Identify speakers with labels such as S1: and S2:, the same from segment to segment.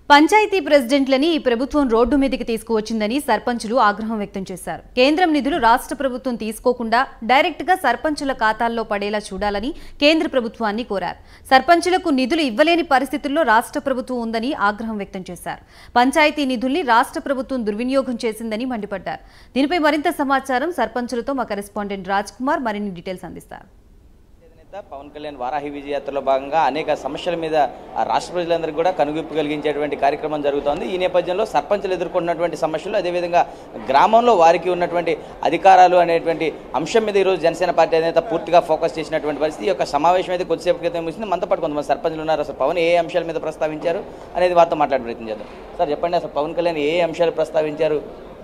S1: పంచాయతీ ప్రెసిడెంట్లని ఈ ప్రభుత్వం రోడ్డు మీదకి తీసుకువచ్చిందని సర్పంచులు ఆగ్రహం వ్యక్తం చేశారు కేంద్రం నిధులు రాష్ట్ర ప్రభుత్వం తీసుకోకుండా డైరెక్ట్ గా సర్పంచుల ఖాతాల్లో పడేలా చూడాలని కేంద్ర ప్రభుత్వాన్ని కోరారు సర్పంచులకు నిధులు ఇవ్వలేని పరిస్థితుల్లో రాష్ట్ర ప్రభుత్వం ఉందని ఆగ్రహం వ్యక్తం చేశారు పంచాయతీ నిధుల్ని రాష్ట్ర ప్రభుత్వం దుర్వినియోగం చేసిందని మండిపడ్డారు దీనిపై మరింత సమాచారం సర్పంచులతో మా కరెస్పాండెంట్ రాజ్ కుమార్ మరిన్ని డీటెయిల్స్ అందిస్తారు
S2: నేత పవన్ కళ్యాణ్ వారాహి విజయయాత్రలో భాగంగా అనేక సమస్యల మీద ఆ రాష్ట్ర ప్రజలందరికీ కూడా కనువిప్పు కలిగించేటువంటి కార్యక్రమం జరుగుతోంది ఈ నేపథ్యంలో సర్పంచులు ఎదుర్కొన్నటువంటి సమస్యలు అదేవిధంగా గ్రామంలో వారికి ఉన్నటువంటి అధికారాలు అనేటువంటి అంశం మీద ఈరోజు జనసేన పార్టీ అధినేత పూర్తిగా ఫోకస్ చేసినటువంటి పరిస్థితి ఈ యొక్క సమావేశం అయితే కొద్దిసేపు క్రితం ముగిసింది మనతో పాటు కొంతమంది సర్పంచులు ఉన్నారు అసలు పవన్ ఏ అంశాల మీద ప్రస్తావించారు అనేది వారితో మాట్లాడే ప్రయత్నం చేద్దాం సార్ చెప్పండి అసలు పవన్ కళ్యాణ్ ఏ అంశాలు ప్రస్తావించారు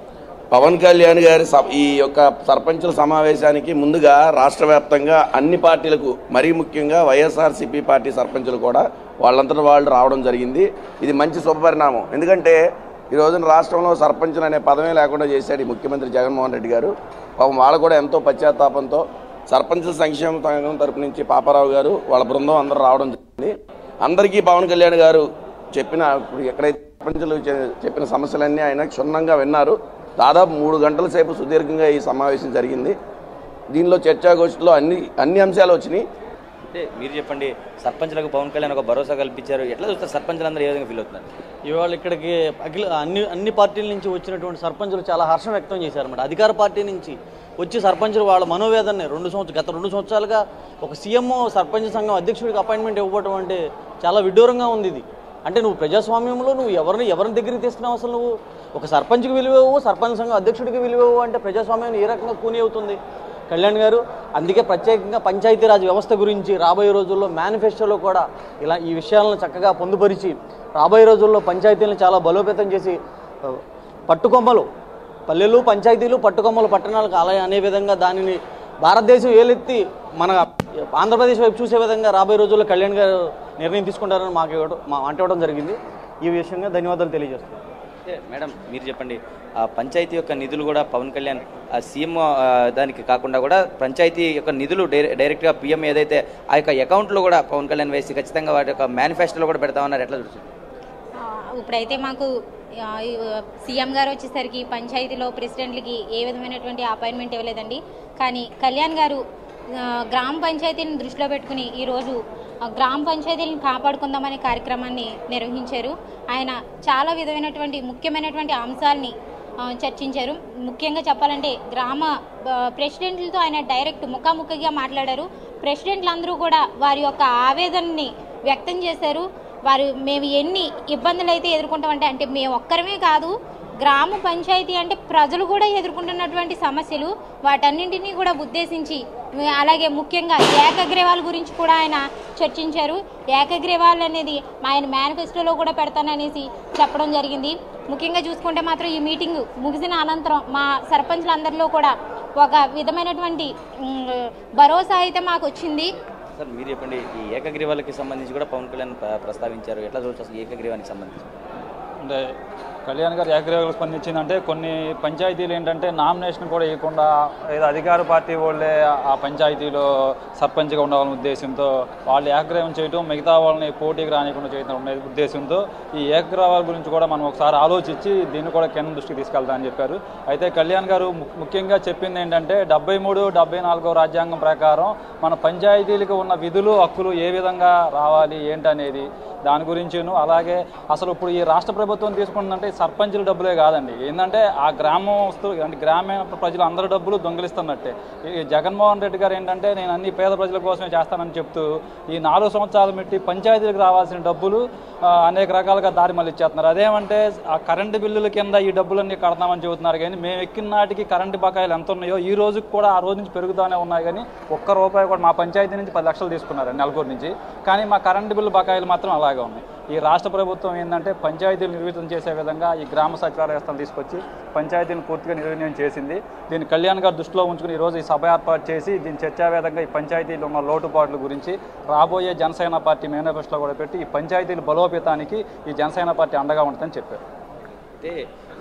S3: పవన్ కళ్యాణ్ గారి స- ఈ యొక్క సర్పంచుల సమావేశానికి ముందుగా రాష్ట్ర వ్యాప్తంగా అన్ని పార్టీలకు మరీ ముఖ్యంగా వైఎస్ఆర్సీపీ పార్టీ సర్పంచులు కూడా వాళ్ళంతటా వాళ్ళు రావడం జరిగింది ఇది మంచి శుభపరిణామం ఎందుకంటే ఈ రోజున రాష్ట్రంలో సర్పంచులు అనే పదమే లేకుండా చేశాడు ఈ ముఖ్యమంత్రి జగన్మోహన్ రెడ్డి గారు పాపం వాళ్ళు కూడా ఎంతో పశ్చాత్తాపంతో సర్పంచుల సంక్షేమ సంఘం తరపు నుంచి పాపారావు గారు వాళ్ళ బృందం అందరూ రావడం జరిగింది అందరికీ పవన్ కళ్యాణ్ గారు చెప్పిన ఇప్పుడు ఎక్కడైతే సర్పంచులు చె- చెప్పిన సమస్యలన్నీ ఆయన క్షుణ్ణంగా విన్నారు దాదాపు మూడు గంటల సేపు సుదీర్ఘంగా ఈ సమావేశం జరిగింది దీనిలో చర్చాగోష్ఠిలో అన్ని అన్ని అంశాలు వచ్చినాయి
S2: అంటే మీరు చెప్పండి సర్పంచులకు పవన్ కళ్యాణ్ ఒక భరోసా కల్పించారు ఎట్లా చూస్తారు సర్పంచులందరూ ఏ విధంగా ఫీల్ అవుతున్నారు
S4: ఇవాళ ఇక్కడికి అఖిల అన్ని అన్ని పార్టీల నుంచి వచ్చినటువంటి సర్పంచులు చాలా హర్షం వ్యక్తం చేశారన్నమాట అధికార పార్టీ నుంచి వచ్చి సర్పంచులు వాళ్ళ మనోవేదనని రెండు సంవత్సరాలు గత రెండు సంవత్సరాలుగా ఒక సీఎం సర్పంచ్ సంఘం అధ్యక్షుడికి అపాయింట్మెంట్ ఇవ్వడం అంటే చాలా విడ్డూరంగా ఉంది ఇది అంటే నువ్వు ప్రజాస్వామ్యంలో నువ్వు ఎవరిని ఎవరిని దగ్గరికి తీసుకున్నావు అసలు నువ్వు ఒక సర్పంచ్కి విలువవు సర్పంచ్ సంఘం అధ్యక్షుడికి విలువవు అంటే ప్రజాస్వామ్యాన్ని ఏ రకంగా కూని అవుతుంది కళ్యాణ్ గారు అందుకే ప్రత్యేకంగా పంచాయతీరాజ్ వ్యవస్థ గురించి రాబోయే రోజుల్లో మేనిఫెస్టోలో కూడా ఇలా ఈ విషయాలను చక్కగా పొందుపరిచి రాబోయే రోజుల్లో పంచాయతీలను చాలా బలోపేతం చేసి ఆ, పట్టుకొమ్మలు పల్లెలు పంచాయతీలు పట్టుకొమ్మలు పట్టణాలకు అలా అనే విధంగా దానిని భారతదేశం ఏలెత్తి మన ఆంధ్రప్రదేశ్ వైపు చూసే విధంగా రాబోయే రోజుల్లో కళ్యాణ్ గారు నిర్ణయం తీసుకుంటారని మాకు ఇవ్వడం మా అంటే ఇవ్వడం జరిగింది ఈ విషయంగా ధన్యవాదాలు తెలియజేస్తున్నాను
S2: అంటే మేడం మీరు చెప్పండి ఆ పంచాయతీ యొక్క నిధులు కూడా పవన్ కళ్యాణ్ ఆ సీఎం ఆ, దానికి కాకుండా కూడా పంచాయతీ యొక్క నిధులు డైరె- డైరెక్ట్గా పీఎం ఏదైతే ఆ యొక్క అకౌంట్లో కూడా పవన్ కళ్యాణ్ వేసి ఖచ్చితంగా వాటి యొక్క మేనిఫెస్టోలో కూడా పెడతామన్నారు ఎట్లా చూస్తుంది
S5: ఆ, ఇప్పుడైతే మాకు ఆ, ఈ, సీఎం గారు వచ్చేసరికి పంచాయతీలో ప్రెసిడెంట్లకి ఏ విధమైనటువంటి అపాయింట్మెంట్ ఇవ్వలేదండి కానీ కళ్యాణ్ గారు ఆ, గ్రామ పంచాయతీని దృష్టిలో పెట్టుకుని ఈరోజు ఆ, గ్రామ పంచాయతీలను కాపాడుకుందామనే కార్యక్రమాన్ని నిర్వహించారు ఆయన చాలా విధమైనటువంటి ముఖ్యమైనటువంటి అంశాలని ఆ, చర్చించారు ముఖ్యంగా చెప్పాలంటే గ్రామ ఆ, ప్రెసిడెంట్లతో ఆయన డైరెక్ట్ ముఖాముఖిగా మాట్లాడారు ప్రెసిడెంట్లందరూ కూడా వారి యొక్క ఆవేదనని వ్యక్తం చేశారు వారు మేము ఎన్ని ఇబ్బందులు అయితే ఎదుర్కొంటామంటే అంటే మేము ఒక్కరమే కాదు గ్రామ పంచాయతీ అంటే ప్రజలు కూడా ఎదుర్కొంటున్నటువంటి సమస్యలు వాటన్నింటినీ కూడా ఉద్దేశించి అలాగే ముఖ్యంగా ఏకగ్రీవాల గురించి కూడా ఆయన చర్చించారు ఏకగ్రీవాలు అనేది ఆయన మేనిఫెస్టోలో కూడా పెడతాననేసి చెప్పడం జరిగింది ముఖ్యంగా చూసుకుంటే మాత్రం ఈ మీటింగ్ ముగిసిన అనంతరం మా సర్పంచ్లందరిలో కూడా ఒక విధమైనటువంటి ఉమ్, భరోసా అయితే మాకు వచ్చింది
S2: సార్ మీరు చెప్పండి ఈ ఏకగ్రీవాలకి సంబంధించి కూడా పవన్ కళ్యాణ్ ప్ర- ప్రస్తావించారు ఎట్లా చూస్తారు అసలు ఏకగ్రీవానికి సంబంధించి
S6: అంటే కళ్యాణ్ గారు ఏకగ్రీవాలకు స్పందించిందంటే కొన్ని పంచాయతీలు ఏంటంటే నామినేషన్ కూడా ఇవ్వకుండా ఏదో అధికార పార్టీ వాళ్ళే ఆ పంచాయతీలో సర్పంచ్గా ఉండాలనే ఉద్దేశంతో వాళ్ళు ఏకగ్రీవం చేయడం మిగతా వాళ్ళని పోటీకి రానికుండా చేయడం అనే ఉద్దేశంతో ఈ ఏకగ్రీవాల గురించి కూడా మనం ఒకసారి ఆలోచించి దీన్ని కూడా కేంద్రం దృష్టికి తీసుకెళ్తామని చెప్పారు అయితే కళ్యాణ్ గారు ము- ముఖ్యంగా చెప్పింది ఏంటంటే డెబ్బై మూడు డెబ్బై నాలుగో రాజ్యాంగం ప్రకారం మన పంచాయతీలకు ఉన్న విధులు హక్కులు ఏ విధంగా రావాలి ఏంటనేది దాని గురించిను అలాగే అసలు ఇప్పుడు ఈ రాష్ట్ర ప్రభుత్వం తీసుకుంటుందంటే సర్పంచుల డబ్బులే కాదండి ఏంటంటే ఆ గ్రామస్తులు అంటే గ్రామీణ ప్రజలు అందరి డబ్బులు దొంగిలిస్తున్నట్టే ఈ జగన్మోహన్ రెడ్డి గారు ఏంటంటే నేను అన్ని పేద ప్రజల కోసమే చేస్తానని చెప్తూ ఈ నాలుగు సంవత్సరాలు పెట్టి పంచాయతీలకు రావాల్సిన డబ్బులు ఆ, అనేక రకాలుగా దారి మళ్ళీ ఇచ్చేస్తున్నారు అదేమంటే ఆ కరెంటు బిల్లుల కింద ఈ డబ్బులన్నీ కడతామని చెబుతున్నారు కానీ మేము ఎక్కిన నాటికి కరెంటు బకాయిలు ఎంత ఉన్నాయో ఈ రోజుకి కూడా ఆ రోజు నుంచి పెరుగుతూనే ఉన్నాయి కానీ ఒక్క రూపాయి కూడా మా పంచాయతీ నుంచి పది లక్షలు తీసుకున్నారు నెలకూరు నుంచి కానీ మా కరెంటు బిల్లు బకాయిలు మాత్రం అలాగే ఉన్నాయి ఈ రాష్ట్ర ప్రభుత్వం ఏంటంటే పంచాయతీలు నిర్వహితం చేసే విధంగా ఈ గ్రామ సచివాలయ వ్యవస్థను తీసుకొచ్చి పంచాయతీని పూర్తిగా నిర్వహణ చేసింది దీన్ని కళ్యాణ్ గారు దృష్టిలో ఉంచుకుని ఈరోజు ఈ సభ ఏర్పాటు చేసి దీని చర్చావేదంగా ఈ పంచాయతీలో ఉన్న లోటుపాట్ల గురించి రాబోయే జనసేన పార్టీ మేనిఫెస్టోలో కూడా పెట్టి ఈ పంచాయతీల బలోపేతానికి ఈ జనసేన పార్టీ అండగా ఉంటుందని చెప్పారు
S2: అయితే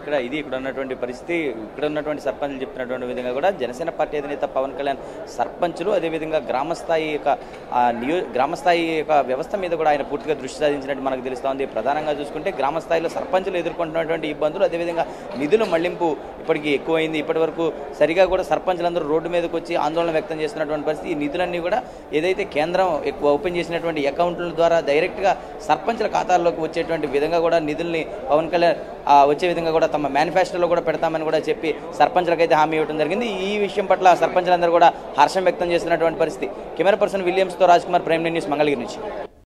S2: ఇక్కడ ఇది ఇక్కడ ఉన్నటువంటి పరిస్థితి ఇక్కడ ఉన్నటువంటి సర్పంచ్లు చెప్తున్నటువంటి విధంగా కూడా జనసేన పార్టీ అధినేత పవన్ కళ్యాణ్ సర్పంచులు అదేవిధంగా గ్రామస్థాయి యొక్క ఆ, నియో గ్రామస్థాయి యొక్క వ్యవస్థ మీద కూడా ఆయన పూర్తిగా దృష్టి సాధించినట్టు మనకు తెలుస్తోంది ప్రధానంగా చూసుకుంటే గ్రామస్థాయిలో సర్పంచులు ఎదుర్కొంటున్నటువంటి ఇబ్బందులు అదేవిధంగా నిధుల మళ్లింపు ఇప్పటికీ ఎక్కువైంది ఇప్పటి వరకు సరిగా కూడా సర్పంచులందరూ రోడ్డు మీదకి వచ్చి ఆందోళన వ్యక్తం చేస్తున్నటువంటి పరిస్థితి ఈ నిధులన్నీ కూడా ఏదైతే కేంద్రం ఎక్కువ ఓపెన్ చేసినటువంటి అకౌంట్ల ద్వారా డైరెక్ట్గా సర్పంచుల ఖాతాల్లోకి వచ్చేటువంటి విధంగా కూడా నిధుల్ని పవన్ కళ్యాణ్ ఆ, వచ్చే విధంగా కూడా తమ మేనిఫెస్టోలో కూడా పెడతామని కూడా చెప్పి సర్పంచులకైతే హామీ ఇవ్వడం జరిగింది ఈ విషయం పట్ల సర్పంచులందరూ కూడా హర్షం వ్యక్తం చేస్తున్నటువంటి పరిస్థితి కెమెరా పర్సన్ విలియమ్స్తో రాజ్ కుమార్ ప్రైమ్ న్యూస్ మంగళగిరి నుంచి